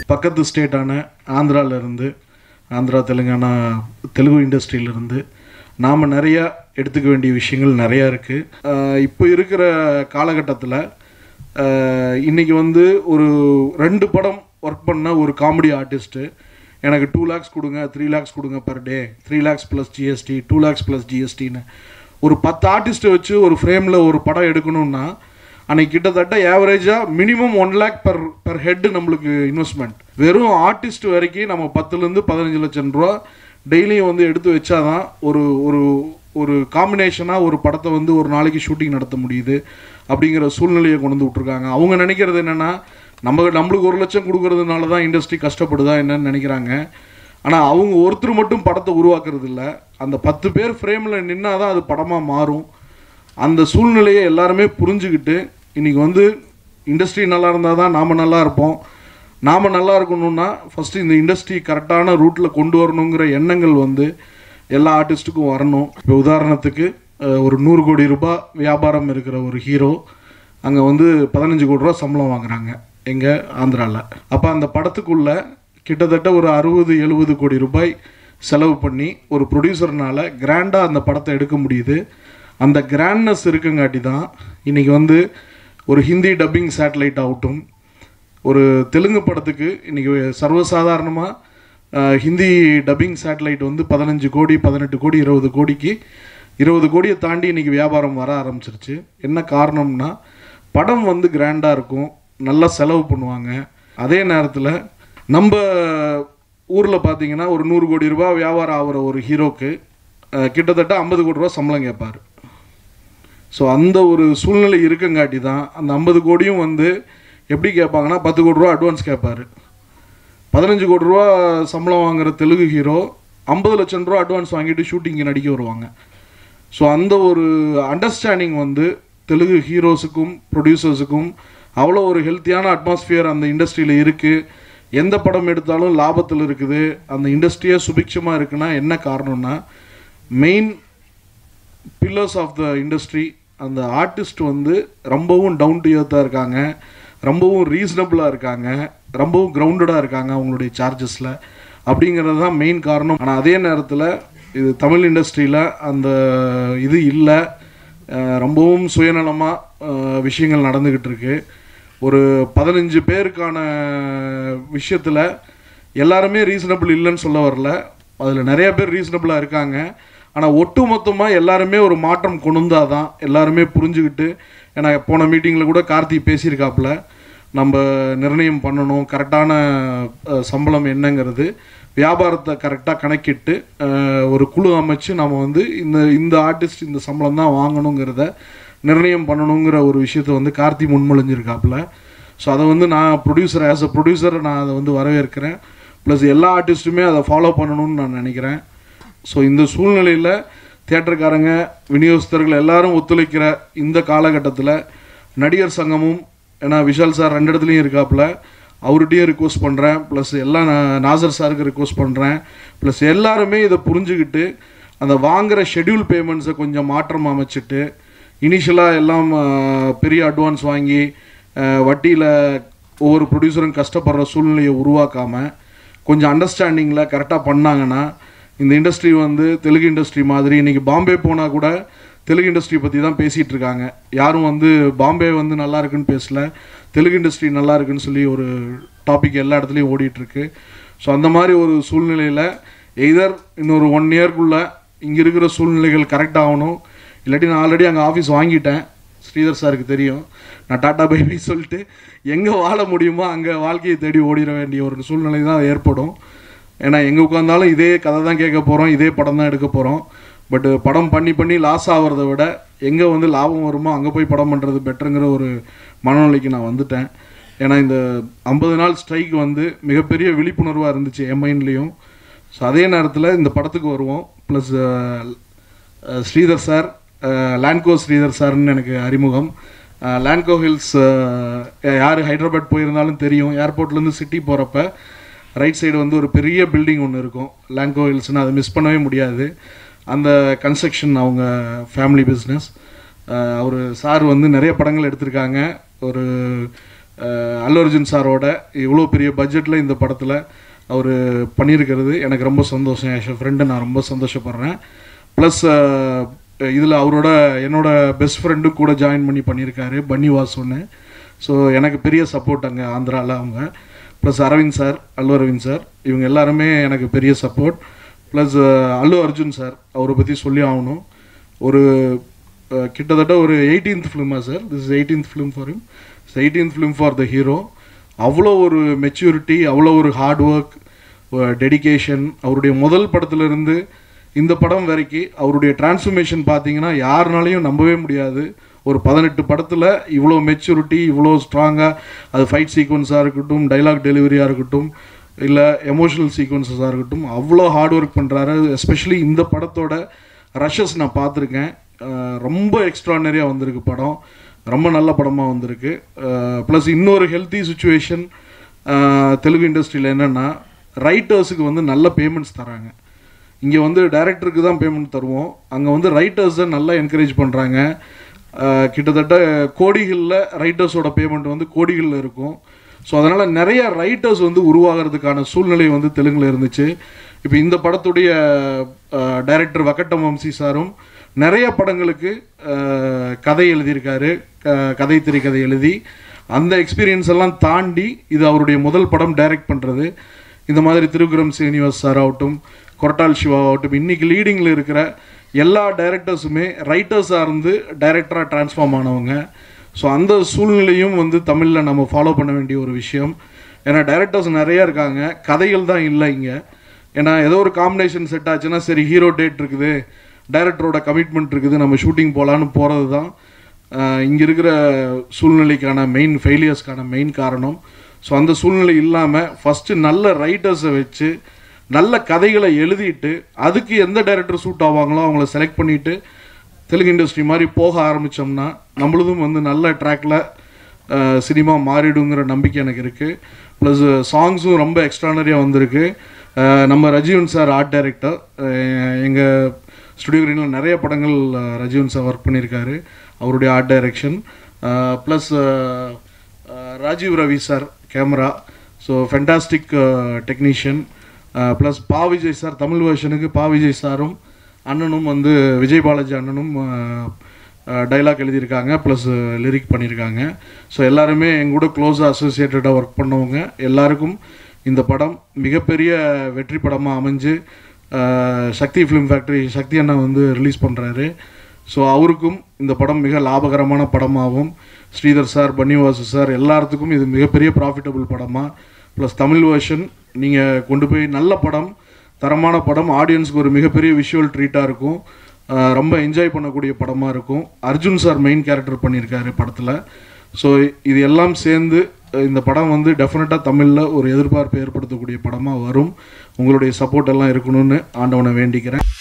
பக்கத்து ஸ்டேட்டான ஆந்திராவிலேருந்து ஆந்திரா தெலுங்கானா தெலுங்கு இண்டஸ்ட்ரியிலேருந்து நாம் நிறையா எடுத்துக்க வேண்டிய விஷயங்கள் நிறையா இருக்குது இப்போ இருக்கிற காலகட்டத்தில் இன்றைக்கி வந்து ஒரு ரெண்டு படம் ஒர்க் பண்ண ஒரு காமெடி ஆர்டிஸ்ட்டு எனக்கு டூ லேக்ஸ் கொடுங்க த்ரீ லேக்ஸ் கொடுங்க per day three lakhs plus GST two lakhs plus ஜிஎஸ்டின்னு ஒரு பத்து ஆர்டிஸ்ட்டை வச்சு ஒரு ஃப்ரேமில் ஒரு படம் எடுக்கணும்னா அன்னைக்கு கிட்டத்தட்ட ஏவரேஜாக minimum one lakh per per head நம்மளுக்கு இன்வெஸ்ட்மெண்ட் வெறும் ஆர்டிஸ்ட் வரைக்கும் நம்ம பத்துலேருந்து பதினஞ்சு லட்சம் ரூபா டெய்லியும் வந்து எடுத்து வச்சாதான் ஒரு ஒரு ஒரு காம்பினேஷனாக ஒரு படத்தை வந்து ஒரு நாளைக்கு ஷூட்டிங் நடத்த முடியுது அப்படிங்கிற சூழ்நிலையை கொண்டு வந்து விட்ருக்காங்க அவங்க நினைக்கிறது என்னென்னா நம்ம நம்மளுக்கு ஒரு லட்சம் கொடுக்கறதுனால தான் இண்டஸ்ட்ரி கஷ்டப்படுதா என்னன்னு நினைக்கிறாங்க ஆனால் அவங்க ஒருத்தர் மட்டும் படத்தை உருவாக்குறது இல்ல அந்த பத்து பேர் ஃப்ரேமில் நின்னா தான் அது படமாக மாறும் அந்த சூழ்நிலையை எல்லாருமே புரிஞ்சுக்கிட்டு இன்றைக்கி வந்து இண்டஸ்ட்ரி நல்லா இருந்தால் தான் நாம் நல்லா இருப்போம் நாம் நல்லா இருக்கணும்னா ஃபஸ்ட்டு இந்த இண்டஸ்ட்ரி கரெக்டான ரூட்டில் கொண்டு வரணுங்கிற எண்ணங்கள் வந்து எல்லா ஆர்டிஸ்ட்டுக்கும் வரணும் இப்போ உதாரணத்துக்கு அஹ், ஒரு நூறு கோடி ரூபாய் வியாபாரம் இருக்கிற ஒரு ஹீரோ அங்கே வந்து பதினஞ்சு கோடி ரூபா சம்பளம் வாங்குறாங்க எங்கே ஆந்திராவில் அப்போ அந்த படத்துக்குள்ள கிட்டத்தட்ட ஒரு அறுபது எழுபது கோடி ரூபாய் செலவு பண்ணி ஒரு ப்ரொடியூசர்னால கிராண்டாக அந்த படத்தை எடுக்க முடியுது அந்த கிராண்ட்னஸ் இருக்குங்காட்டி தான் இன்றைக்கி வந்து ஒரு ஹிந்தி டப்பிங் சேட்டலைட் ஆகட்டும் ஒரு தெலுங்கு படத்துக்கு இன்றைக்கி சர்வசாதாரணமாக ஹிந்தி டப்பிங் சேட்டலைட் வந்து பதினஞ்சு கோடி பதினெட்டு கோடி இருபது கோடிக்கு இருபது கோடியை தாண்டி இன்றைக்கி வியாபாரம் வர ஆரம்பிச்சிருச்சு என்ன காரணம்னா படம் வந்து கிராண்டாக இருக்கும் நல்லா செலவு பண்ணுவாங்க அதே நேரத்தில் நம்ம ஊரில் பார்த்தீங்கன்னா ஒரு நூறு கோடி ரூபாய் வியாபாரம் ஆகிற ஒரு ஹீரோக்கு அஹ், கிட்டத்தட்ட ஐம்பது கோடி ரூபா சம்பளம் கேட்பார் ஸோ அந்த ஒரு சூழ்நிலை இருக்கங்காட்டி தான் அந்த ஐம்பது கோடியும் வந்து எப்படி கேட்பாங்கன்னா பத்து கோடி ரூபா அட்வான்ஸ் கேட்பாரு பதினஞ்சு கோடி ரூபா சம்பளம் வாங்குற தெலுங்கு ஹீரோ ஐம்பது லட்சம் ரூபா அட்வான்ஸ் வாங்கிட்டு ஷூட்டிங்கு நடிக்க வருவாங்க ஸோ அந்த ஒரு அண்டர்ஸ்டாண்டிங் வந்து தெலுங்கு ஹீரோஸுக்கும் ப்ரொடியூசர்ஸுக்கும் அவ்வளோ ஒரு ஹெல்த்தியான அட்மாஸ்பியர் அந்த இண்டஸ்ட்ரியில் இருக்குது எந்த படம் எடுத்தாலும் லாபத்தில் இருக்குது அந்த இண்டஸ்ட்ரியே சுபிக்ஷமாக இருக்குன்னா என்ன காரணம்னா main pillars of the industry அந்த ஆர்டிஸ்ட் வந்து ரொம்பவும் டவுன் டு எர்த்தாக இருக்காங்க ரொம்பவும் ரீசனபிளாக இருக்காங்க ரொம்பவும் கிரவுண்டடாக இருக்காங்க அவங்களுடைய சார்ஜஸில் அப்படிங்கிறது தான் மெயின் காரணம் ஆனால் அதே நேரத்தில் இது தமிழ் இண்டஸ்ட்ரியில் அந்த இது இல்லை அஹ் ரொம்பவும் சுயநலமாக விஷயங்கள் நடந்துக்கிட்டு இருக்கு ஒரு பதினஞ்சு பேருக்கான விஷயத்தில் எல்லாருமே ரீசனபிள் இல்லைன்னு சொல்ல வரல அதில் நிறைய பேர் ரீசனபிளாக இருக்காங்க ஆனால் ஒட்டு மொத்தமாக எல்லாருமே ஒரு மாற்றம் கொண்டு வந்தால் தான் எல்லாருமே புரிஞ்சுக்கிட்டு ஏன்னா போன மீட்டிங்கில் கூட கார்த்தி பேசியிருக்காப்புல நம்ம நிர்ணயம் பண்ணணும் கரெக்டான அஹ், சம்பளம் என்னங்கிறது வியாபாரத்தை கரெக்டாக கணக்கிட்டு அஹ், ஒரு குழு அமைச்சு நம்ம வந்து இந்த இந்த ஆர்டிஸ்ட் இந்த சம்பளம் தான் வாங்கணுங்கிறத நிர்ணயம் பண்ணணுங்கிற ஒரு விஷயத்தை வந்து கார்த்தி முன்மொழிஞ்சிருக்காப்புல ஸோ அதை வந்து நான் ப்ரொடியூசர் ஆஸ் அ ப்ரொடியூசர் நான் அதை வந்து வரவேற்கிறேன் ப்ளஸ் எல்லா ஆர்டிஸ்ட்டுமே அதை ஃபாலோ பண்ணணும்னு நான் நினைக்கிறேன் ஸோ இந்த சூழ்நிலையில் தியேட்டருக்காரங்க விநியோகஸ்தர்கள் எல்லாரும் ஒத்துழைக்கிற இந்த காலகட்டத்தில் நடிகர் சங்கமும் ஏன்னா விஷால் சார் ரெண்டு இடத்துலையும் இருக்காப்புல அவர்கிட்டையும் ரிக்வஸ்ட் பண்ணுறேன் ப்ளஸ் எல்லா நா- நாசர் சாருக்கு ரிக்வஸ்ட் பண்ணுறேன் ப்ளஸ் எல்லாருமே இதை புரிஞ்சுக்கிட்டு அந்த வாங்குற ஷெட்யூல் பேமெண்ட்ஸை கொஞ்சம் மாற்றம் அமைச்சிட்டு இனிஷியலாக எல்லாம் ஆஹ், பெரிய அட்வான்ஸ் வாங்கி வட்டியில் ஒவ்வொரு ப்ரொடியூசரும் கஷ்டப்படுற சூழ்நிலையை உருவாக்காமல் கொஞ்சம் அண்டர்ஸ்டாண்டிங்கில் கரெக்டாக பண்ணாங்கன்னா இந்த இண்டஸ்ட்ரி வந்து தெலுங்கு இண்டஸ்ட்ரி மாதிரி இன்றைக்கி பாம்பே போனால் கூட தெலுங்கு இண்டஸ்ட்ரி பற்றி தான் பேசிகிட்டு இருக்காங்க யாரும் வந்து பாம்பே வந்து நல்லா இருக்குன்னு பேசல தெலுங்கு இண்டஸ்ட்ரி நல்லா இருக்குன்னு சொல்லி ஒரு டாபிக் எல்லா இடத்துலையும் ஓடிட்டு இருக்கு ஸோ அந்த மாதிரி ஒரு சூழ்நிலையில் எய்தர் இன்னொரு ஒன் இயர்க்குள்ளே இங்கே இருக்கிற சூழ்நிலைகள் கரெக்ட் ஆகணும் இல்லாட்டி நான் ஆல்ரெடி அங்கே ஆஃபீஸ் வாங்கிட்டேன் ஸ்ரீதர் சாருக்கு தெரியும் நான் டாட்டா பைபை சொல்லிட்டு எங்கே வாழ முடியுமோ அங்கே வாழ்க்கையை தேடி ஓடிட வேண்டிய ஒரு சூழ்நிலை தான் ஏற்படும் ஏன்னா எங்கே உட்காந்தாலும் இதே கதை தான் கேட்க போகிறோம் இதே படம் தான் எடுக்க போகிறோம் பட் படம் பண்ணி பண்ணி லாஸ் ஆகிறத விட எங்கே வந்து லாபம் வருமோ அங்கே போய் படம் பண்ணுறது பெட்டருங்கிற ஒரு மனநிலைக்கு நான் வந்துட்டேன் ஏன்னா இந்த ஐம்பது நாள் ஸ்ட்ரைக் வந்து மிகப்பெரிய விழிப்புணர்வாக இருந்துச்சு என் மைண்ட்லேயும் ஸோ அதே நேரத்தில் இந்த படத்துக்கு வருவோம் ப்ளஸ் ஸ்ரீதர் சார் லேண்ட்கோ ஸ்ரீதர் சார்னு எனக்கு அறிமுகம் லேண்ட்கோ ஹில்ஸ் யார் ஹைதராபாத் போயிருந்தாலும் தெரியும் ஏர்போர்ட்லேருந்து சிட்டி போகிறப்ப ரைட் சைடு வந்து ஒரு பெரிய பில்டிங் ஒன்று இருக்கும் லேண்ட்கோ ஹில்ஸ்னு அதை மிஸ் பண்ணவே முடியாது அந்த கன்ஸ்ட்ரக்ஷன் அவங்க ஃபேமிலி பிஸ்னஸ் அவர் சார் வந்து நிறைய படங்கள் எடுத்திருக்காங்க ஒரு அஹ் அல்லு அர்ஜுன் சாரோட இவ்வளோ பெரிய பட்ஜெட்டில் இந்த படத்தில் அவர் பண்ணியிருக்கிறது எனக்கு ரொம்ப சந்தோஷம் என் ஃப்ரெண்டு நான் ரொம்ப சந்தோஷப்படுறேன் ப்ளஸ் இதில் அவரோட என்னோட பெஸ்ட் ஃப்ரெண்டும் கூட ஜாயின் பண்ணி பண்ணியிருக்காரு பன்னி வாசுன்னு ஸோ எனக்கு பெரிய சப்போர்ட் அங்கே ஆந்திராவில் அவங்க plus Aravind sir Allu Aravind sir இவங்க எல்லாருமே எனக்கு பெரிய support plus Allu Arjun sir அவரை பற்றி சொல்லி ஆகணும் ஒரு அஹ், கிட்டத்தட்ட ஒரு எயிட்டீன்த் ஃபிலிமா sir this is eighteenth film for him eighteenth film for the hero அவ்வளோ ஒரு மெச்சூரிட்டி அவ்வளோ ஒரு ஹார்ட் ஒர்க் டெடிகேஷன் அவருடைய முதல் படத்துலேருந்து இந்த படம் வரைக்கும் அவருடைய டிரான்ஸ்ஃபர்மேஷன் பார்த்தீங்கன்னா யாருனாலையும் நம்பவே முடியாது ஒரு பதினெட்டு படத்தில் இவ்வளோ மெச்சூரிட்டி இவ்வளோ ஸ்ட்ராங்காக அது ஃபைட் சீக்வன்ஸாக இருக்கட்டும் டைலாக் டெலிவரியாக இருக்கட்டும் இல்லை எமோஷனல் சீக்வன்சஸாக இருக்கட்டும் அவ்வளோ ஹார்ட் ஒர்க் பண்ணுறாரு எஸ்பெஷலி இந்த படத்தோட ரஷஸ் நான் பார்த்துருக்கேன் அஹ் ரொம்ப எக்ஸ்ட்ரானரியாக வந்திருக்கு படம் ரொம்ப நல்ல படமாக வந்திருக்கு ப்ளஸ் இன்னொரு ஹெல்த்தி சுச்சுவேஷன் தெலுங்கு இண்டஸ்ட்ரியில் என்னென்னா ரைட்டர்ஸுக்கு வந்து நல்ல பேமெண்ட்ஸ் தராங்க இங்கே வந்து டைரக்டருக்கு தான் பேமெண்ட் தருவோம் அங்கே வந்து ரைட்டர்ஸை நல்லா என்கரேஜ் பண்ணுறாங்க கிட்டத்தட்ட கோடிகளில் ரைட்டர்ஸோட பேமெண்ட் வந்து கோடிகளில் இருக்கும் ஸோ அதனால் நிறைய ரைட்டர்ஸ் வந்து உருவாகிறதுக்கான சூழ்நிலை வந்து தெலுங்கில் இருந்துச்சு இப்போ இந்த படத்துடைய டைரக்டர் வக்கட்டம் வம்சி சாரும் நிறைய படங்களுக்கு அஹ், கதை எழுதியிருக்காரு க- கதை திரைக்கதை எழுதி அந்த எக்ஸ்பீரியன்ஸ் எல்லாம் தாண்டி இது அவருடைய முதல் படம் டைரக்ட் பண்ணுறது இந்த மாதிரி திருக்குறம் சீனிவாஸ் சார் ஆகட்டும் கொரட்டால் சிவா ஆகட்டும் இன்னைக்கு லீடிங்கில் இருக்கிற எல்லா டைரக்டர்ஸுமே ரைட்டர்ஸாக இருந்து டைரக்டராக ட்ரான்ஸ்ஃபார்ம் ஆனவங்க ஸோ அந்த சூழ்நிலையும் வந்து தமிழில் நம்ம ஃபாலோ பண்ண வேண்டிய ஒரு விஷயம் ஏன்னா டைரக்டர்ஸ் நிறைய இருக்காங்க கதைகள் தான் இல்லை இங்கே ஏன்னா ஏதோ ஒரு காம்பினேஷன் செட் ஆச்சுன்னா சரி ஹீரோ டேட் இருக்குது டைரக்டரோட கமிட்மெண்ட் இருக்குது நம்ம ஷூட்டிங் போகலான்னு போகிறது தான் இங்கே இருக்கிற சூழ்நிலைக்கான மெயின் ஃபெயிலியர்ஸ்க்கான மெயின் காரணம் ஸோ அந்த சூழ்நிலை இல்லாமல் ஃபஸ்ட்டு நல்ல ரைட்டர்ஸை வச்சு நல்ல கதைகளை எழுதிட்டு அதுக்கு எந்த டைரக்டர் சூட் ஆவாங்களோ அவங்கள செலக்ட் பண்ணிவிட்டு தெலுங்கு இண்டஸ்ட்ரி மாதிரி போக ஆரம்பித்தோம்னா நம்மளதும் வந்து நல்ல ட்ராக்ல சினிமா மாறிடுங்கிற நம்பிக்கை எனக்கு இருக்குது ப்ளஸ் சாங்ஸும் ரொம்ப எக்ஸ்ட்ரானரியாக வந்திருக்கு அஹ் நம்ம ரஜீவன் சார் ஆர்ட் டைரக்டர் எங்கள் ஸ்டுடியோ கிரீனில் நிறைய படங்கள் அஹ், ரஜீவன் சார் ஒர்க் பண்ணியிருக்காரு அவருடைய art direction plus Rajeev Ravi sir camera so fantastic technician plus Pa Vijay sir Tamil வெர்ஷனுக்கு பா விஜய் சாரும் அண்ணனும் வந்து விஜய் பாலாஜி அண்ணனும் டைலாக் எழுதியிருக்காங்க ப்ளஸ் லிரிக் பண்ணியிருக்காங்க ஸோ எல்லாருமே எங்க கூட க்ளோஸாக அசோசியேட்டடாக ஒர்க் பண்ணவங்க எல்லாருக்கும் இந்த படம் மிகப்பெரிய வெற்றி படமாக அமைஞ்சு அஹ், சக்தி ஃபிலிம் ஃபேக்டரி சக்தி அண்ணா வந்து ரிலீஸ் பண்ணுறாரு ஸோ அவருக்கும் இந்த படம் மிக லாபகரமான படமாகவும் ஸ்ரீதர் சார் பன்னிவாசு சார் எல்லாத்துக்கும் இது மிகப்பெரிய ப்ராஃபிட்டபிள் படமாக ப்ளஸ் தமிழ் வெர்ஷன் நீங்கள் கொண்டு போய் நல்ல படம் தரமான படம் ஆடியன்ஸ்க்கு ஒரு மிகப்பெரிய விஷுவல் ட்ரீட்டாக இருக்கும் அஹ் ரொம்ப என்ஜாய் பண்ணக்கூடிய படமாக இருக்கும் அர்ஜுன் சார் மெயின் கேரக்டர் பண்ணியிருக்காரு படத்தில் ஸோ இது எல்லாம் சேர்ந்து அஹ் இந்த படம் வந்து டெஃபினட்டாக தமிழில் ஒரு எதிர்பார்ப்பை ஏற்படுத்தக்கூடிய படமாக வரும் உங்களுடைய சப்போர்ட் எல்லாம் இருக்கணும்னு ஆண்டவனை வேண்டிக்கிறேன்